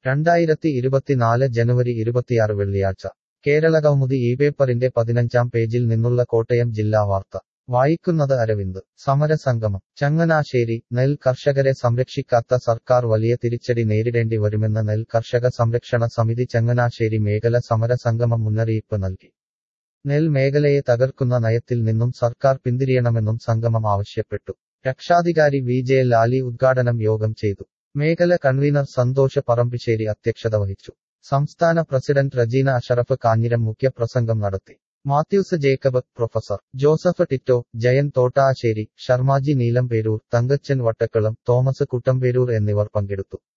രണ്ടായിരത്തി ഇരുപത്തിനാല് ജനുവരി ഇരുപത്തിയാറ് വെള്ളിയാഴ്ച കേരളകൗമുദി ഈ പേപ്പറിന്റെ പതിനഞ്ചാം പേജിൽ നിന്നുള്ള കോട്ടയം ജില്ലാ വാർത്ത വായിക്കുന്നത് അരവിന്ദ് സമരസംഗമം ചങ്ങനാശ്ശേരി നെൽ കർഷകരെ സംരക്ഷിക്കാത്ത സർക്കാർ വലിയ തിരിച്ചടി നേരിടേണ്ടി വരുമെന്ന് നെൽ കർഷക സംരക്ഷണ സമിതി ചങ്ങനാശ്ശേരി മേഖല സമരസംഗമം മുന്നറിയിപ്പ് നൽകി നെൽ മേഖലയെ തകർക്കുന്ന നയത്തിൽ നിന്നും സർക്കാർ പിന്തിരിയണമെന്നും സംഗമം ആവശ്യപ്പെട്ടു രക്ഷാധികാരി വി ജെ ലാലി ഉദ്ഘാടനം യോഗം ചെയ്തു മേഖല കൺവീനർ സന്തോഷ പറമ്പിശ്ശേരി അധ്യക്ഷത വഹിച്ചു സംസ്ഥാന പ്രസിഡന്റ് റജീന അഷറഫ് കാഞ്ഞിരം മുഖ്യപ്രസംഗം നടത്തി മാത്യൂസ് ജേക്കബ് പ്രൊഫസർ ജോസഫ് ടിറ്റോ ജയൻ തോട്ടാശ്ശേരി ഷർമാജി നീലംപേരൂർ തങ്കച്ചൻ വട്ടക്കുളം തോമസ് കുട്ടമ്പേരൂർ എന്നിവർ പങ്കെടുത്തു